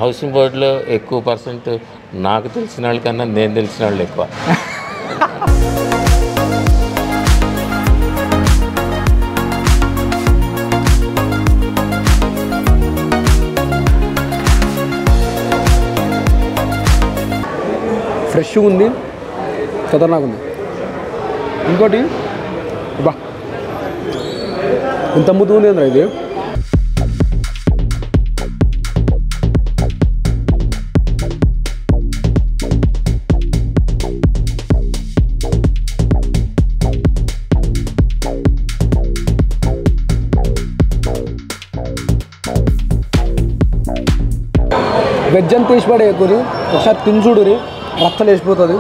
Housing బోర్డులో ఎక్కువ percent నాకు తెలిసిన వాళ్ళకన్నా నేను తెలిసిన వాళ్ళు ఎక్కువ ఫ్రెష్గా ఉంది ఖతర్నాక్ ఉంది ఇంకోటి బా ఇంత ముద్దు ఉంది ఏంద్రా ఇది వెజ్ అని తీసి పడేయకూరి ఒకసారి తిని చూడురి రక్తం వేసిపోతుంది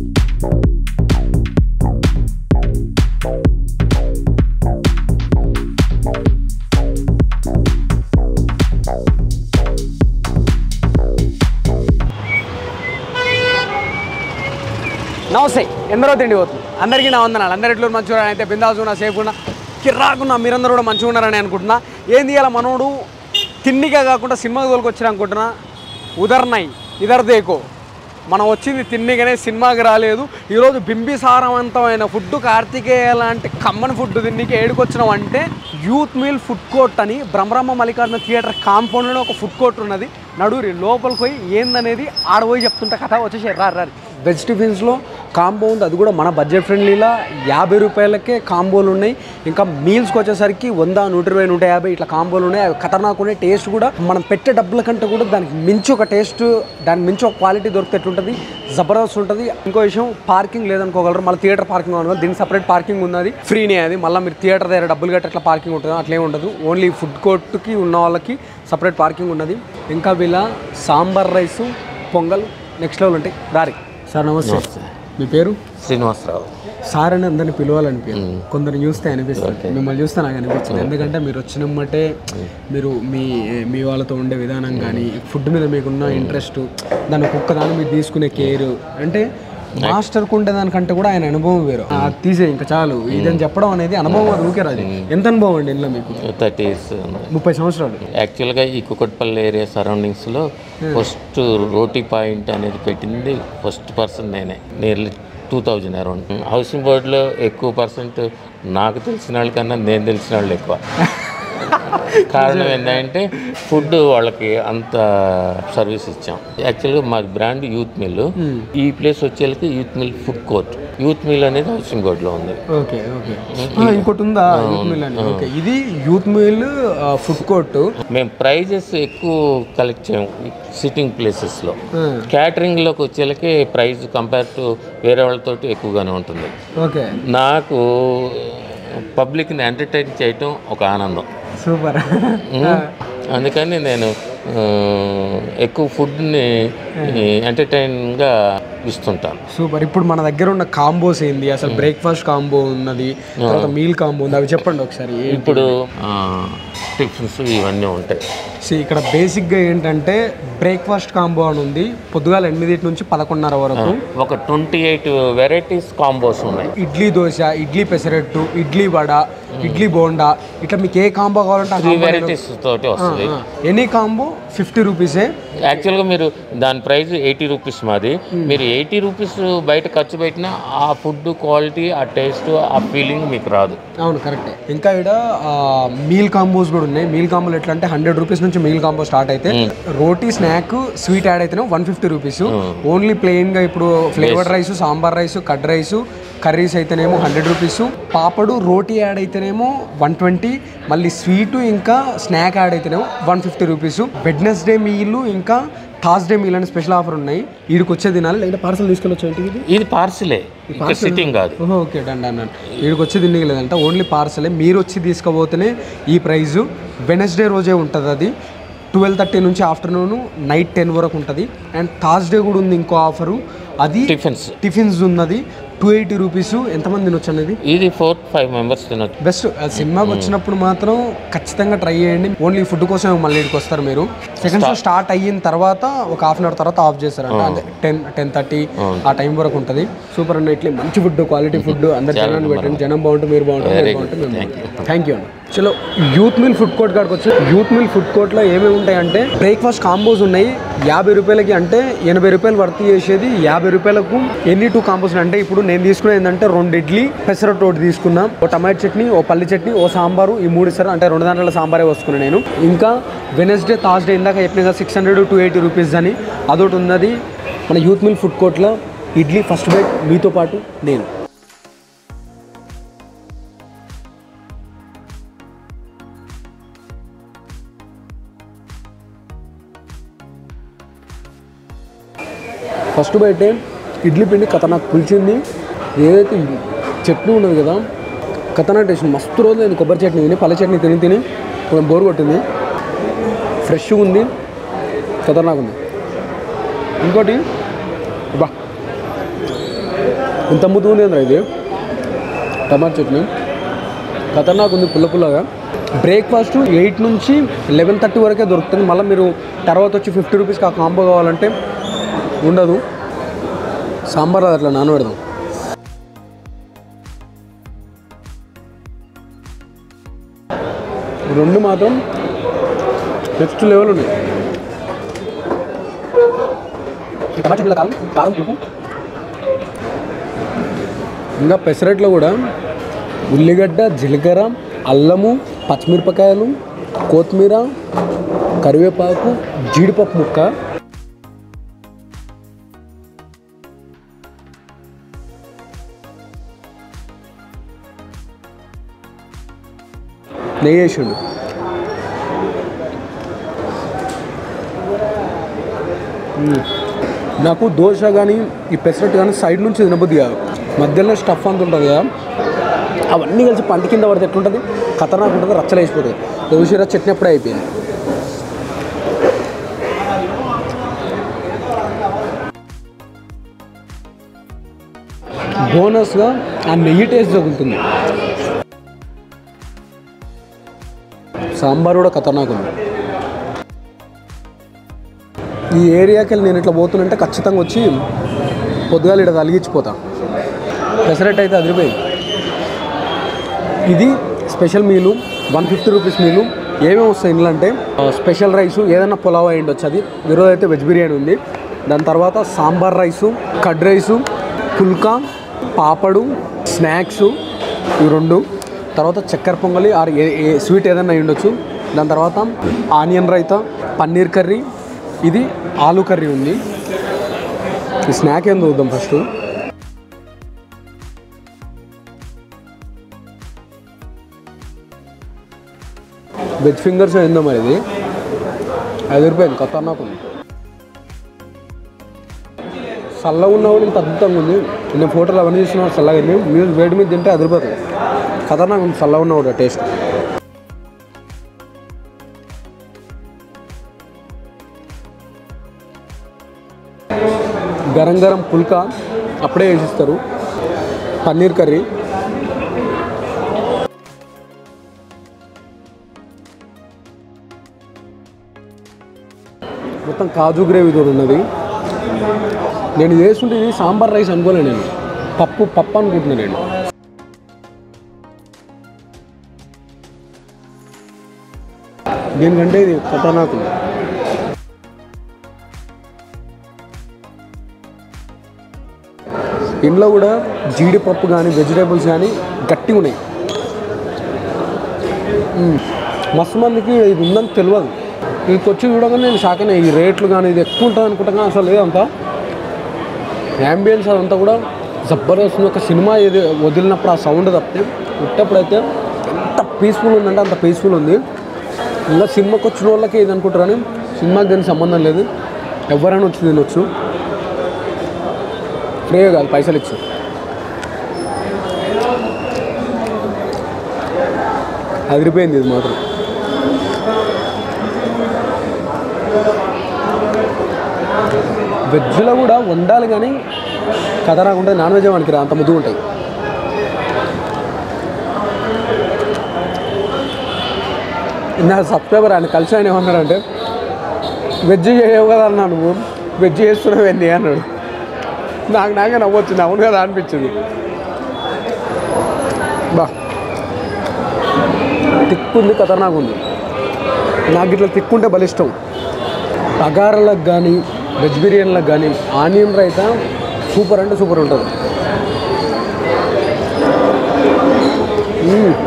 నమస్తే ఎందరో తిండి పోతుంది అందరికీ నా వందనాలు అందరి ఎట్లు మంచిగా అయితే బిందాసు ఉన్నా సేఫ్ ఉన్నా కిర్రాకున్నా మీరందరూ కూడా మంచిగా ఉన్నారని అనుకుంటున్నా ఏంది ఇలా మనోడు తిండిగా కాకుండా సినిమాకి తోలుకొచ్చారు అనుకుంటున్నా ఉదర్నయ్ ఇదర్ దేకో మనం వచ్చింది తిండిగానే సినిమాకి రాలేదు ఈరోజు బింబిసారవంతమైన ఫుడ్ కార్తికేయ లాంటి కమ్మని ఫుడ్ తిండికి ఏడుకొచ్చినాం అంటే యూత్ మీల్ ఫుడ్ కోర్ట్ అని బ్రహ్మరమ్మ మల్లికార్జున థియేటర్ కాంపౌండ్లో ఒక ఫుడ్ కోర్ట్ ఉన్నది నడురి లోపలికి పోయి ఏందనేది ఆడపోయి చెప్తుంటే కథ వచ్చేసి రా రా వెజ్ టిఫిన్స్లో కాంబో ఉంది అది కూడా మన బడ్జెట్ ఫ్రెండ్లీలా యాభై రూపాయలకే కాంబోలు ఉన్నాయి ఇంకా మీల్స్కి వచ్చేసరికి వంద నూట ఇరవై నూట యాభై ఇట్లా కాంబోలు ఉన్నాయి అవి ఖతర్నాక్ ఉన్నాయి టేస్ట్ కూడా మనం పెట్టే డబ్బుల కంటే కూడా దానికి మించి ఒక టేస్ట్ దానికి మించి ఒక క్వాలిటీ దొరికితే ఎట్లుంటుంది జబర్దస్త్ ఉంటుంది ఇంకో విషయం పార్కింగ్ లేదనుకోగలరు మళ్ళీ థియేటర్ పార్కింగ్ అనుకో దీనికి సపరేట్ పార్కింగ్ ఉన్నది ఫ్రీనే అది మళ్ళీ మీరు థియేటర్ దగ్గర డబ్బులు కట్టి అట్లా పార్కింగ్ ఉంటుంది అట్లే ఉండదు ఓన్లీ ఫుడ్ కోర్ట్కి ఉన్న వాళ్ళకి సపరేట్ పార్కింగ్ ఉన్నది ఇంకా వీళ్ళ sambar rice pongal next level ఉంటాయి దారి సార్ నమస్తే మీ పేరు శ్రీనివాసరావు సార్ అని అందరిని పిలవాలనిపించింది కొందరు చూస్తే అనిపిస్తుంది మిమ్మల్ని చూస్తే నాకు అనిపించింది ఎందుకంటే మీరు వచ్చినమ్మటే మీరు మీ మీ వాళ్ళతో ఉండే విధానం కానీ ఫుడ్ మీద మీకున్న ఇంట్రెస్ట్ దాని ఒక్కొక్క దాన్ని మీరు తీసుకునే కేర్ అంటే మాస్టర్కు ఉండే దానికంటే కూడా ఆయన అనుభవం వేరు ఆ, తీసే ఇంకా చాలు ఇదని చెప్పడం అనేది అనుభవం అది ఊకే రాదు ఎంత అనుభవం అండి ఇంట్లో మీకు థర్టీ ఇయర్స్ ముప్పై సంవత్సరాలు యాక్చువల్గా ఈ కుకట్పల్లి ఏరియా సరౌండింగ్స్లో ఫస్ట్ రోటీ పాయింట్ అనేది పెట్టింది ఫస్ట్ పర్సన్ నేనే nearly two thousand around housing బోర్డులో ఎక్కువ పర్సెంట్ నాకు తెలిసిన వాళ్ళకన్నా నేను తెలిసిన వాళ్ళు ఎక్కువ కారణం ఏంటంటే ఫుడ్ వాళ్ళకి అంత సర్వీస్ ఇచ్చాం యాక్చువల్గా మా బ్రాండ్ యూత్ మిల్ ఈ ప్లేస్ వచ్చేళ్ళకి Youth Mill food court Youth Mill అనేది హౌసింగ్ బోర్డులో ఉంది ఓకే ఓకే ఇంకోటి ఉందా యూత్ మిల్ అని ఓకే ఇది యూత్ మిల్ ఫుడ్ కోర్టు మేము ప్రైజెస్ ఎక్కువ కలెక్ట్ చేయము సిట్టింగ్ ప్లేసెస్లో క్యాటరింగ్లోకి వచ్చేళ్ళకి ప్రైస్ కంపేర్ టు వేరే వాళ్ళతోటి ఎక్కువగానే ఉంటుంది ఓకే నాకు పబ్లిక్ని ఎంటర్టైన్ చేయటం ఒక ఆనందం సూపర్ అందుకని నేను ఆ, ఎక్కువ ఫుడ్ని ఎంటర్టైన్గా ఇస్తుంటాను సూపర్ ఇప్పుడు మన దగ్గర ఉన్న కాంబోస్ ఏంది అసలు బ్రేక్ఫాస్ట్ కాంబో ఉన్నది తర్వాత మీల్ కాంబో ఉంది అవి చెప్పండి ఒకసారి ఇప్పుడు టిఫిన్స్ ఇవన్నీ ఉంటాయి సో ఇక్కడ బేసిక్గా ఏంటంటే బ్రేక్ఫాస్ట్ కాంబో అని ఉంది పొద్దుగాల ఎనిమిది నుంచి పదకొండున్నర వరకు ఒక ట్వంటీ ఎయిట్ వెరైటీస్ కాంబోస్ ఉన్నాయి ఇడ్లీ దోశ ఇడ్లీ పెసరట్టు ఇడ్లీ వడ ఇడ్లీ బోండా ఇట్లా మీకు ఏ కాంబో కావాలంటే ఆ త్రీ combo వెరైటీస్ తోటి వస్తుంది ఎనీ కాంబో ఫిఫ్టీ రూపీసే యాక్చువల్గా మీరు దాని ప్రైస్ ఎయిటీ రూపీస్ మాది మీరు ఎయిటీ రూపీస్ బయట ఖర్చు పెట్టినా ఆ ఫుడ్ క్వాలిటీ ఆ టేస్ట్ ఆ ఫీలింగ్ మీకు రాదు అవును కరెక్టే ఇంకా ఇక్కడ మీల్ కాంబోస్ కూడా ఉన్నాయి మీల్ కాంబోలు ఎట్లా అంటే హండ్రెడ్ రూపీస్ నుంచి మీల్ కాంబో స్టార్ట్ అయితే రోటీ స్నాక్ స్వీట్ యాడ్ అయితేనే one fifty rupees only plain గా ఇప్పుడు flavoured rice sambar rice curd rice curries అయితేనేమో హండ్రెడ్ రూపీస్ పాపడు రోటీ యాడ్ అయితేనేమో వన్ ట్వంటీ మళ్ళీ స్వీట్ ఇంకా స్నాక్ యాడ్ అయితేనేమో one fifty rupees Wednesday meal ఇంకా థర్స్డే మీల్ అని స్పెషల్ ఆఫర్ ఉన్నాయి వీడికి వచ్చే తినాలి లేదంటే పార్సల్ తీసుకెళ్ళొచ్చు ఇంటికి ఇది పార్సిలే ఇంకా సిట్టింగ్ కాదు ఓహో, ఓకే డన్ డన్ డన్ వీడికి వచ్చి తిండికి లేదంట ఓన్లీ పార్సలే మీరు వచ్చి తీసుకుపోతేనే ఈ ప్రైజు వెనస్డే రోజే ఉంటుంది అది ట్వెల్వ్ థర్టీ నుంచి ఆఫ్టర్నూన్ నైట్ టెన్ వరకు ఉంటుంది అండ్ థర్స్డే కూడా ఉంది ఇంకో ఆఫరు అది టిఫిన్స్ టిఫిన్స్ ఉన్నది టూ ఎయిటీ రూపీస్ ఎంతమంది తినొచ్చు అనేది ఇది ఫోర్ ఫైవ్ మెంబర్స్ తినొచ్చు బెస్ట్ సినిమాకి వచ్చినప్పుడు మాత్రం ఖచ్చితంగా ట్రై చేయండి ఓన్లీ ఫుడ్ కోసం మళ్ళీ ఇక్కడికి వస్తారు మీరు సెకండ్ షో స్టార్ట్ అయిన తర్వాత ఒక హాఫ్ అన్ అవర్ తర్వాత ఆఫ్ చేస్తారంట అంటే టెన్ టెన్ థర్టీ ఆ టైం వరకు ఉంటుంది సూపర్ అన్న ఇట్లా మంచి ఫుడ్ క్వాలిటీ ఫుడ్ అందరు జనాన్ని పెట్టండి జనం బాగుంటుంది మీరు బాగుంటుంది మీరు బాగుంటుంది మేము బాగుంటాం థ్యాంక్ యూ అన్న చలో యూత్ మిల్ ఫుడ్ కోర్ట్ కాడికి వచ్చి యూత్ మిల్ ఫుడ్ కోర్ట్లో ఏమేమి ఉంటాయంటే బ్రేక్ఫాస్ట్ కాంబోస్ ఉన్నాయి యాభై రూపాయలకి అంటే ఎనభై రూపాయలు వర్త్ చేసేది యాభై రూపాయలకు ఎన్ని టూ కాంబోస్ అంటే ఇప్పుడు నేను తీసుకునేది ఏంటంటే రెండు ఇడ్లీ పెసరట్ ఒకటి తీసుకున్నా ఓ టమాటో చట్నీ ఓ పల్లి చట్నీ ఓ సాంబారు ఈ మూడు ఇస్తారు అంటే రెండు దాంట్లో సాంబారే వస్తున్నాను నేను ఇంకా వెనస్డే థర్స్డే ఇందాక చెప్పిన కదా six hundred two eighty rupees అని అదొకటి ఉన్నది మన యూత్ మిల్ ఫుడ్ కోర్ట్లో ఇడ్లీ ఫస్ట్ బైట్ మీతో పాటు నేను ఫస్ట్ బయటే ఇడ్లీ పిండి కథనాకు పులిచింది ఏదైతే ఈ చట్నీ ఉన్నది కదా కథనా టేస్ట్ మస్తు రోజు నేను కొబ్బరి చట్నీ తిని పల్లె చట్నీ తిని తిని కొంచెం బోర్ కొట్టింది ఫ్రెష్గా ఉంది ఖతర్నాక్ ఉంది ఇంకోటి బా ఇంత ముద్దు ఉంది ఏంద్రా ఇది టమాటా చట్నీ ఖతర్నాక్ ఉంది పుల్ల పుల్లగా బ్రేక్ఫాస్ట్ ఎయిట్ నుంచి లెవెన్ థర్టీ వరకే దొరుకుతుంది మళ్ళీ మీరు తర్వాత వచ్చి ఫిఫ్టీ రూపీస్కి ఆ కాంబో కావాలంటే ఉండదు సాంబార్ అది అట్లా నానబెడదాం రెండు మాత్రం నెక్స్ట్ లెవెల్ ఉన్నాయి టమాటా చట్నీలో కారం కారం ఉప్పు ఇంకా పెసరట్లో కూడా ఉల్లిగడ్డ జీలకర్ర అల్లము పచ్చిమిరపకాయలు కొత్తిమీర కరివేపాకు జీడిపప్పు ముక్క నెయ్యి వేసిండు మ్మ్. నాకు దోశ కానీ ఈ పెసరట్టు కానీ సైడ్ నుంచి తినబుద్ది కాదు మధ్యలో స్టఫ్ అంత ఉంటుంది కదా అవన్నీ కలిసి పంట కింద పడితే ఎట్లుంటుంది ఖతర్నాక్ ఉంటుంది రచ్చలేసిపోతుంది దోశ చట్నీ అప్పుడే అయిపోయింది బోనస్గా ఆ నెయ్యి టేస్ట్ తగులుతుంది సాంబార్ కూడా ఖతర్నాక్ ఉంది ఈ ఏరియాకి వెళ్ళి నేను ఇట్లా పోతున్నంటే ఖచ్చితంగా వచ్చి పొద్దుగాలు ఇక్కడ తలిగించిపోతా పెసరట్ అయితే అదిరిపోయింది ఇది స్పెషల్ మీలు వన్ ఫిఫ్టీ రూపీస్ మీలు ఏమేమి వస్తాయి ఇందులో అంటే ఆ, స్పెషల్ రైసు ఏదైనా పులావ్ అయ్యింది వచ్చి అది ఈరోజు అయితే వెజ్ బిర్యానీ ఉంది దాని తర్వాత సాంబార్ రైసు కడ్ రైసు పుల్కా పాపడు స్నాక్స్ ఇవి రెండు తర్వాత చక్కెర పొంగలి ఆర్ ఏ ఏ స్వీట్ ఏదైనా అయి ఉండొచ్చు దాని తర్వాత ఆనియన్ రైతా పన్నీర్ కర్రీ ఇది ఆలూ కర్రీ ఉంది ఈ స్నాక్ ఏం చూద్దాం ఫస్ట్ వెజ్ ఫింగర్స్ ఏందో మరి ఇది ఐదు రూపాయలు ఖతర్నాక్ ఉంది చల్లగా ఉన్న కూడా ఇంత అద్భుతంగా ఉంది నేను ఫోటోలు అవన్నీ చూసిన చల్లగా ఉంది మీరు వేడి మీద తింటే అదిరిపోతుంది ఖతర్నాక్ ఉంది చల్లగా ఉన్న కూడా టేస్ట్ గరం గరం పుల్కా అప్పుడే వేసిస్తారు పన్నీర్ కర్రీ మొత్తం కాజు గ్రేవీ తోడు ఉన్నది నేను ఇది వేస్తుంటే ఇది సాంబార్ రైస్ అనుకోలే నేను పప్పు పప్పు అనుకుంటున్నా నేను దీనికంటే ఇది ఖతర్నాక్ ఉంది ఇంట్లో కూడా జీడిపప్పు కానీ వెజిటేబుల్స్ కానీ గట్టిగా ఉన్నాయి మ్మ్. మస్తు మందికి ఇది ఉందని తెలియదు ఇక్కడికి వచ్చి చూడగానే నేను షాక్ అయినా ఈ రేట్లు కానీ ఇది ఎక్కువ ఉంటుంది అనుకుంటా అసలు లేదంతా యాంబియన్స్ అదంతా కూడా జబర్దస్త్ ఒక సినిమా ఏది వదిలినప్పుడు ఆ సౌండ్ తప్పితే పుట్టప్పుడైతే ఎంత పీస్ఫుల్ ఉందంటే అంత పీస్ఫుల్ ఉంది ఇంకా సినిమాకి వచ్చిన వాళ్ళకి ఇది అనుకుంటారని సినిమాకి దీనికి సంబంధం లేదు ఎవరైనా వచ్చి తినొచ్చు ఫ్రీగా కాదు పైసలు ఇచ్చు అదిరిపోయింది ఇది మాత్రం వెజ్లో కూడా వండాలి కానీ కథ రాకుండా నాన్ వెజ్ వానికి రా అంత ముద్దు ఉంటాయి నా సబ్స్క్రైబర్ ఆయన కలిసి ఆయన ఏమన్నాడంటే వెజ్ చేయవు కదా అన్నా నువ్వు వెజ్ చేస్తున్నావు ఏంటి అన్నాడు నాకు నాకే నవ్వొచ్చింది అవును కదా అనిపించింది బా తిక్కుంది ఖతర్నాక్ ఉంది నాకు ఇట్లా తిక్కుంటే బలిష్టం బగారాలకు కానీ వెజ్ బిర్యానీలకు కానీ ఆనియన్ రైతా సూపర్ అంటే సూపర్ ఉంటుంది మ్మ్.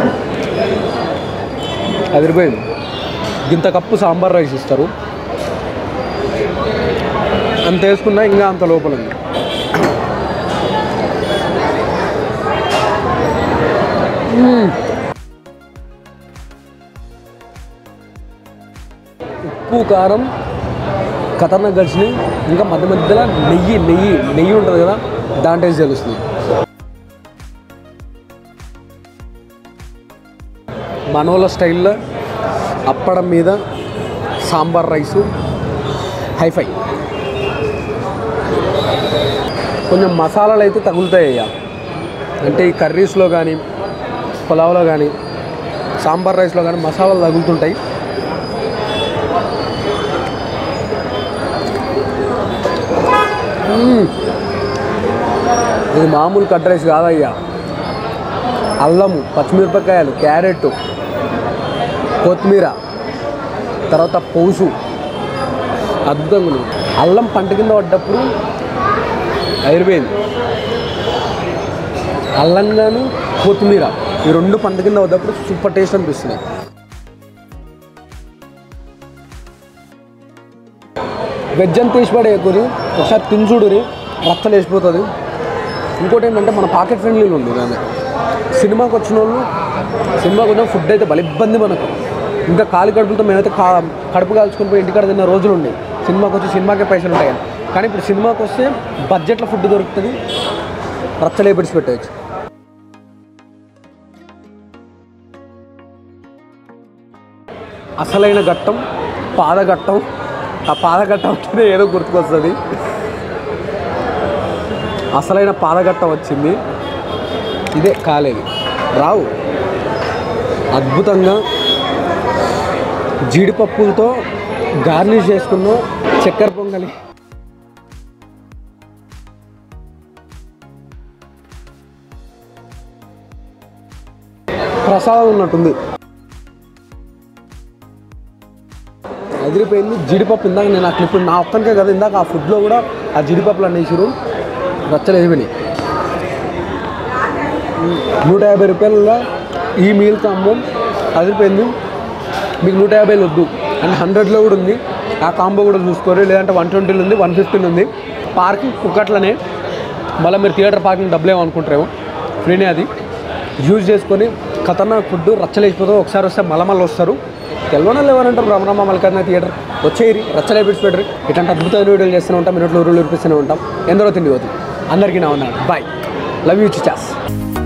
అదిరిపోయింది ఇంత కప్పు సాంబార్ రైస్ ఇస్తారు అంత వేసుకున్నా ఇంకా అంత లోపల ఉంది మ్మ్. ఉప్పు కారం ఖతర్నాక్ కలిసినాయి ఇంకా మధ్య మధ్యలో నెయ్యి నెయ్యి నెయ్యి ఉంటుంది కదా దాని టేస్ట్ తెలుస్తుంది మనోళ్ళ స్టైల్లో అప్పడం మీద సాంబార్ రైసు హైఫై కొంచెం మసాలాలు అయితే తగులుతాయి అయ్యా అంటే ఈ కర్రీస్లో కానీ పులావ్లో కానీ సాంబార్ రైస్లో కానీ మసాలాలు తగులుతుంటాయి మ్మ్. ఇది మామూలు కట్ రైస్ కాదయ్యా అల్లము పచ్చిమిరపకాయలు క్యారెట్ కొత్తిమీర తర్వాత పౌసు అద్భుతంగా ఉంది అల్లం పంట కింద పడ్డప్పుడు అయిపోయింది అల్లంగాను కొత్తిమీర ఈ రెండు పంట కింద పడ్డప్పుడు సూపర్ టేస్ట్ అనిపిస్తుంది వెజ్ అని తీసి పడే కొరి ఒకసారి తిని చూడురి రక్తం వేసిపోతుంది ఇంకోటి ఏంటంటే మన పాకెట్ ఫ్రెండ్లీలు ఉంది దాన్ని సినిమాకి వచ్చిన వాళ్ళు సినిమాకి వచ్చిన ఫుడ్ అయితే భలే ఇబ్బంది మనకు ఇంకా కాలి కడుపులతో మేమైతే కా కడుపు కాల్చుకొని పోయి ఇంటికాడ తిన్న రోజులు ఉన్నాయి సినిమాకి వచ్చి సినిమాకే పైసలు ఉంటాయి కానీ కానీ ఇప్పుడు సినిమాకి వస్తే బడ్జెట్లో ఫుడ్ దొరుకుతుంది రచ్చలే పిడిచి పెట్టవచ్చు అసలైన ఘట్టం పాదఘట్టం ఆ పాదఘట్టం అంటేనే ఏదో గుర్తుకొస్తుంది అసలైన పాదఘట్టం వచ్చింది ఇదే కాలేదు రావు అద్భుతంగా జీడిపప్పులతో గార్నిష్ చేసుకున్న చక్కెర పొంగలి ప్రసాదం ఉన్నట్టుంది అదిరిపోయింది జీడిపప్పు ఇందాక నేను ఆ క్లిప్ నా ఒక్కనికే కదా ఇందాక ఆ ఫుడ్లో కూడా ఆ జీడిపప్పులు అనేసారు రచ్చలు ఎదిపోయినాయి నూట యాభై రూపాయల ఈ మీల్ కాంబో అదిరిపోయింది మీకు నూట యాభైలు వద్దు అండ్ హండ్రెడ్లో కూడా ఉంది ఆ కాంబో కూడా చూసుకోరు లేదంటే వన్ ట్వంటీలో ఉంది వన్ ఫిఫ్టీన్ ఉంది పార్కింగ్ కుక్కట్లనే మళ్ళీ మీరు థియేటర్ పార్కింగ్ డబ్బులు ఏమనుకుంటారేమో ఫ్రీనే అది యూజ్ చేసుకొని ఖతర్నాక్ ఫుడ్ రచ్చలేసిపోతే ఒకసారి వస్తే మళ్ళీ మళ్ళీ వస్తారు తెలవన లేవనంటారు రమరమ్మ మల్లికార్జున థియేటర్ వచ్చేయరి రచ్చలే పెట్టరు ఇట్లాంటి అద్భుతమైన వీడియోలు చేస్తూనే ఉంటాం మినిట్లో ఊరులు వినిపిస్తూనే ఉంటాం ఎందరో తిండి పోతుంది అందరికీ నా ఉన్నాడు బాయ్ లవ్ యూ చిచాస్